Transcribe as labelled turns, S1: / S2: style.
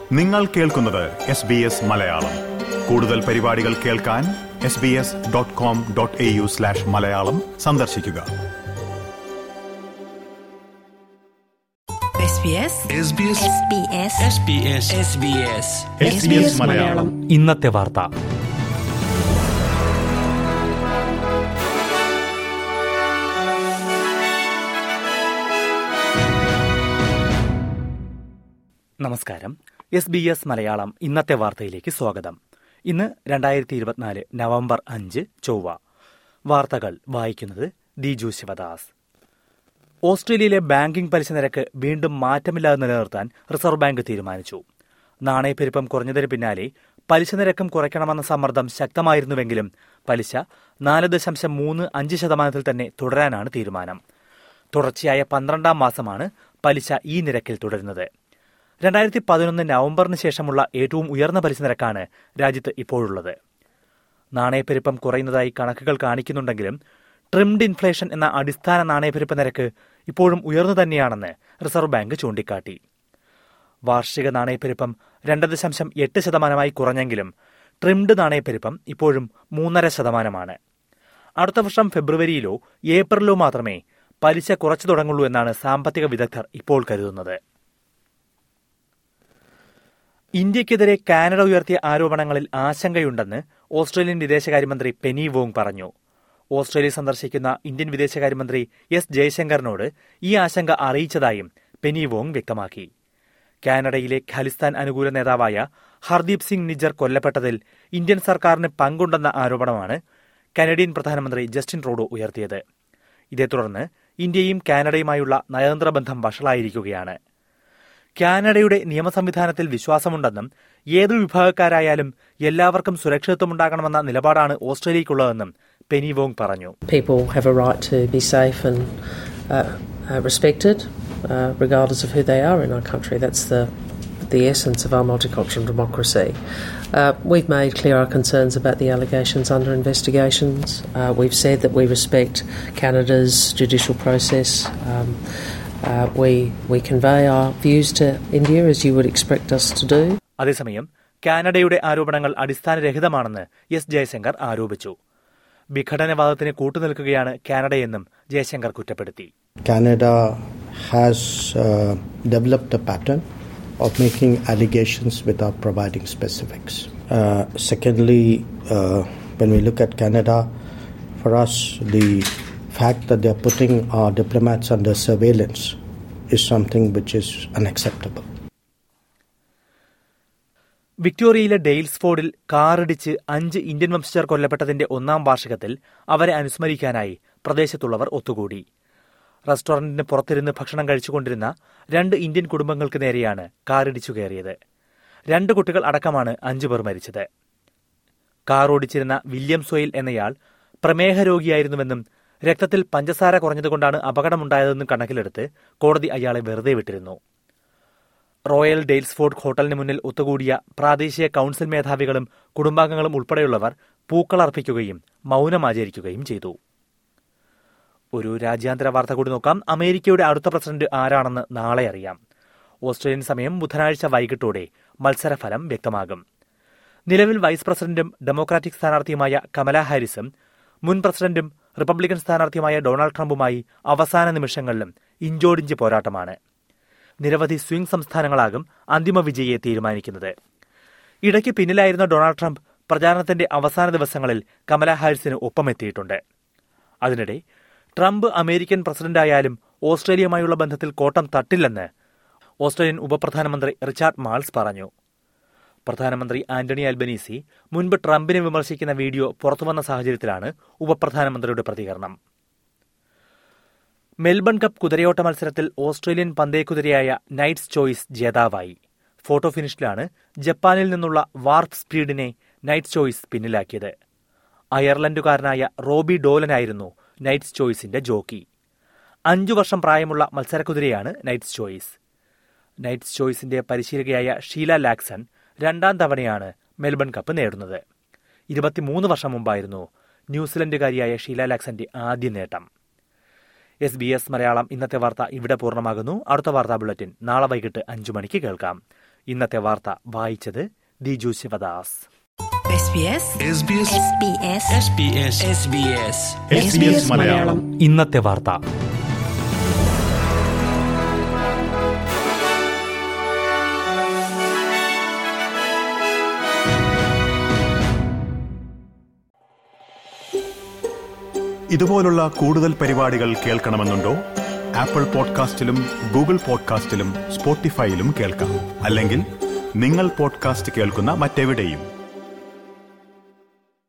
S1: നിങ്ങൾ കേൾക്കുന്നത് S B S Malayalam കൂടുതൽ പരിപാടികൾ കേൾക്കാൻ S B S dot com dot A U slash Malayalam സന്ദർശിക്കുക
S2: SBS
S3: SBS
S2: SBS
S3: SBS SBS
S1: SBS Malayalam
S4: ഇന്നത്തെ വാർത്ത നമസ്കാരം എസ് ബി എസ് മലയാളം ഇന്നത്തെ വാർത്തയിലേക്ക് സ്വാഗതം ഇന്ന് രണ്ടായിരത്തി ഇരുപത്തിനാല് നവംബർ അഞ്ച് ചൊവ്വ വാർത്തകൾ വായിക്കുന്നത് ദിജു ശിവദാസ് ഓസ്ട്രേലിയയിലെ ബാങ്കിംഗ് പലിശ നിരക്ക് വീണ്ടും മാറ്റമില്ലാതെ നിലനിർത്താൻ റിസർവ് ബാങ്ക് തീരുമാനിച്ചു നാണയപ്പെരുപ്പം കുറഞ്ഞതിന് പിന്നാലെ പലിശ നിരക്കും കുറയ്ക്കണമെന്ന സമ്മർദ്ദം ശക്തമായിരുന്നുവെങ്കിലും പലിശ നാല് ദശാംശം മൂന്ന് അഞ്ച് ശതമാനത്തിൽ തന്നെ തുടരാനാണ് തീരുമാനം തുടർച്ചയായ പന്ത്രണ്ടാം മാസമാണ് പലിശ ഈ നിരക്കിൽ തുടരുന്നത് രണ്ടായിരത്തി പതിനൊന്ന് നവംബറിന് ശേഷമുള്ള ഏറ്റവും ഉയർന്ന പലിശ നിരക്കാണ് രാജ്യത്ത് ഇപ്പോഴുള്ളത് നാണയപ്പെരുപ്പം കുറയുന്നതായി കണക്കുകൾ കാണിക്കുന്നുണ്ടെങ്കിലും ട്രിംഡ് ഇൻഫ്ലേഷൻ എന്ന അടിസ്ഥാന നാണയപ്പെരുപ്പ നിരക്ക് ഇപ്പോഴും ഉയർന്നു തന്നെയാണെന്ന് റിസർവ് ബാങ്ക് ചൂണ്ടിക്കാട്ടി വാർഷിക നാണയപ്പെരുപ്പം രണ്ട് ദശാംശം എട്ട് ശതമാനമായി കുറഞ്ഞെങ്കിലും ട്രിംഡ് നാണയപ്പെരുപ്പം ഇപ്പോഴും മൂന്നര ശതമാനമാണ് അടുത്ത വർഷം ഫെബ്രുവരിയിലോ ഏപ്രിലോ മാത്രമേ പലിശ കുറച്ചു തുടങ്ങുള്ളൂ എന്നാണ് സാമ്പത്തിക വിദഗ്ധർ ഇപ്പോൾ കരുതുന്നത് ഇന്ത്യക്കെതിരെ കാനഡ ഉയർത്തിയ ആരോപണങ്ങളിൽ ആശങ്കയുണ്ടെന്ന് ഓസ്ട്രേലിയൻ വിദേശകാര്യമന്ത്രി പെനി വോങ് പറഞ്ഞു ഓസ്ട്രേലിയ സന്ദർശിക്കുന്ന ഇന്ത്യൻ വിദേശകാര്യമന്ത്രി എസ് ജയശങ്കറിനോട് ഈ ആശങ്ക അറിയിച്ചതായും പെനി വോങ് വ്യക്തമാക്കി കാനഡയിലെ ഖലിസ്ഥാൻ അനുകൂല നേതാവായ ഹർദീപ് സിംഗ് നിജർ കൊല്ലപ്പെട്ടതിൽ ഇന്ത്യൻ സർക്കാരിന് പങ്കുണ്ടെന്ന ആരോപണമാണ് കനഡിയൻ പ്രധാനമന്ത്രി ജസ്റ്റിൻ ട്രൂഡോ ഉയർത്തിയത് ഇതേ തുടർന്ന് ഇന്ത്യയും കാനഡയുമായുള്ള നയതന്ത്ര ബന്ധം വഷളായിരിക്കുകയാണ് കാനഡയുടെ നിയമസംവിധാനത്തിൽ വിശ്വാസമുണ്ടെന്നും ഏതു വിഭാഗക്കാരായാലും എല്ലാവർക്കും സുരക്ഷിതത്വമുണ്ടാകണമെന്ന നിലപാടാണ് ഓസ്ട്രേലിയയ്ക്കുള്ളതെന്നും പെനി വോങ് പറഞ്ഞു
S5: people have a right to be safe and uh, uh, respected, uh, regardless of who they are in our country. That's the the essence of our multicultural democracy. Uh, we've made clear our concerns about the allegations under investigations. Uh, we've said that we respect Canada's judicial process. Um, uh, we we convey our views to India as you would expect us to do.
S4: അതേസമയം കാനഡയുടെ ആരോപണങ്ങൾ അടിസ്ഥാനരഹിതമാണെന്ന് S Jaishankar ആരോപിച്ചു വിഘടനവാദത്തിന് കൂട്ടുനിൽക്കുകയാണ് കാനഡയെന്നും ജയശങ്കർ കുറ്റപ്പെടുത്തി
S6: Canada has uh, developed a pattern of making allegations without providing specifics. Uh, secondly, uh, when we look at Canada, for us, the fact that they're putting our diplomats under surveillance is something which is unacceptable.
S4: വിക്ടോറിയയിലെ ഡെയിൽസ്ഫോർഡിൽ കാറിടിച്ച് അഞ്ച് Indian വംശജർ കൊല്ലപ്പെട്ടതിന്റെ ഒന്നാം വാർഷികത്തിൽ അവരെ അനുസ്മരിക്കാനായി പ്രദേശത്തുള്ളവർ ഒത്തുകൂടി റെസ്റ്റോറന്റിന് പുറത്തിരുന്ന് ഭക്ഷണം കഴിച്ചുകൊണ്ടിരുന്ന രണ്ട് Indian കുടുംബങ്ങൾക്ക് നേരെയാണ് കാറിടിച്ചു കയറിയത് രണ്ട് കുട്ടികൾ അടക്കമാണ് അഞ്ചു പേർ മരിച്ചത് കാർ ഓടിച്ചിരുന്ന വില്യം സോയിൽ എന്നയാൾ പ്രമേഹ രോഗിയായിരുന്നുവെന്നും രക്തത്തിൽ പഞ്ചസാര കുറഞ്ഞതുകൊണ്ടാണ് അപകടമുണ്ടായതെന്നും കണക്കിലെടുത്ത് കോടതി അയാളെ വെറുതെ വിട്ടിരുന്നു റോയൽ ഡെയിൽസ്ഫോർഡ് ഹോട്ടലിന് മുന്നിൽ ഒത്തുകൂടിയ പ്രാദേശിക കൌൺസിൽ മേധാവികളും കുടുംബാംഗങ്ങളും ഉൾപ്പെടെയുള്ളവർ പൂക്കളർപ്പിക്കുകയും മൌനമാചരിക്കുകയും ചെയ്തു ഒരു രാജ്യാന്തര വാർത്ത കൂടി നോക്കാം അമേരിക്കയുടെ അടുത്ത പ്രസിഡന്റ് ആരാണെന്ന് നാളെ അറിയാം ഓസ്ട്രേലിയൻ സമയം ബുധനാഴ്ച വൈകിട്ടോടെ മത്സരഫലം വ്യക്തമാകും നിലവിൽ വൈസ് പ്രസിഡന്റും ഡെമോക്രാറ്റിക് സ്ഥാനാർത്ഥിയുമായ കമല ഹാരിസും മുൻ പ്രസിഡന്റും റിപ്പബ്ലിക്കൻ സ്ഥാനാർത്ഥിയുമായ ഡൊണാൾഡ് ട്രംപുമായി അവസാന നിമിഷങ്ങളിലും ഇഞ്ചോടിഞ്ച് പോരാട്ടമാണ് നിരവധി സ്വിംഗ് സംസ്ഥാനങ്ങളാകും അന്തിമ വിജയിയെ തീരുമാനിക്കുന്നത് ഇടയ്ക്ക് പിന്നിലായിരുന്ന ഡൊണാൾഡ് ട്രംപ് പ്രചാരണത്തിന്റെ അവസാന ദിവസങ്ങളിൽ കമല ഹാരിസിന് ഒപ്പമെത്തിയിട്ടുണ്ട് അതിനിടെ ട്രംപ് അമേരിക്കൻ പ്രസിഡന്റായാലും ഓസ്ട്രേലിയയുമായുള്ള ബന്ധത്തിൽ കോട്ടം തട്ടില്ലെന്ന് ഓസ്ട്രേലിയൻ ഉപപ്രധാനമന്ത്രി റിച്ചാർഡ് മാൾസ് പറഞ്ഞു പ്രധാനമന്ത്രി ആന്റണി അൽബനീസി മുൻപ് ട്രംപിനെ വിമർശിക്കുന്ന വീഡിയോ പുറത്തുവന്ന സാഹചര്യത്തിലാണ് ഉപപ്രധാനമന്ത്രിയുടെ പ്രതികരണം മെൽബൺ കപ്പ് കുതിരയോട്ട മത്സരത്തിൽ ഓസ്ട്രേലിയൻ പന്തയക്കുതിരയായ നൈറ്റ്സ് ചോയ്സ് ജേതാവായി ഫോട്ടോ ഫിനിഷിലാണ് ജപ്പാനിൽ നിന്നുള്ള വാർപ്പ് സ്പീഡിനെ നൈറ്റ്സ് ചോയ്സ് പിന്നിലാക്കിയത് അയർലൻഡുകാരനായ റോബി ഡോലനായിരുന്നു നൈറ്റ്സ് ചോയ്സിന്റെ ജോക്കി അഞ്ചു വർഷം പ്രായമുള്ള മത്സരക്കുതിരയാണ് നൈറ്റ്സ് ചോയ്സ് നൈറ്റ്സ് ചോയ്സിന്റെ പരിശീലകയായ ഷീല ലാക്സൺ രണ്ടാം തവണയാണ് മെൽബൺ കപ്പ് നേടുന്നത് ഇരുപത്തിമൂന്ന് വർഷം മുമ്പായിരുന്നു ന്യൂസിലൻഡുകാരിയായ ഷീല ലാക്സന്റെ ആദ്യ നേട്ടം എസ് ബി എസ് മലയാളം ഇന്നത്തെ വാർത്ത ഇവിടെ പൂർണ്ണമാകുന്നു അടുത്ത വാർത്താ ബുള്ളറ്റിൻ നാളെ വൈകിട്ട് അഞ്ചു മണിക്ക് കേൾക്കാം ഇന്നത്തെ വാർത്ത വായിച്ചത് Diju Sivadas
S2: SBS
S3: SBS
S2: SBS
S3: SBS SBS
S1: SBS Malayalam
S4: ഇന്നത്തെ വാർത്ത
S1: ഇതുപോലുള്ള കൂടുതൽ പരിപാടികൾ കേൾക്കണമെന്നുണ്ടോ ആപ്പിൾ പോഡ്കാസ്റ്റിലും ഗൂഗിൾ പോഡ്കാസ്റ്റിലും സ്പോട്ടിഫൈയിലും കേൾക്കാം അല്ലെങ്കിൽ നിങ്ങൾ പോഡ്കാസ്റ്റ് കേൾക്കുന്ന മറ്റെവിടെയും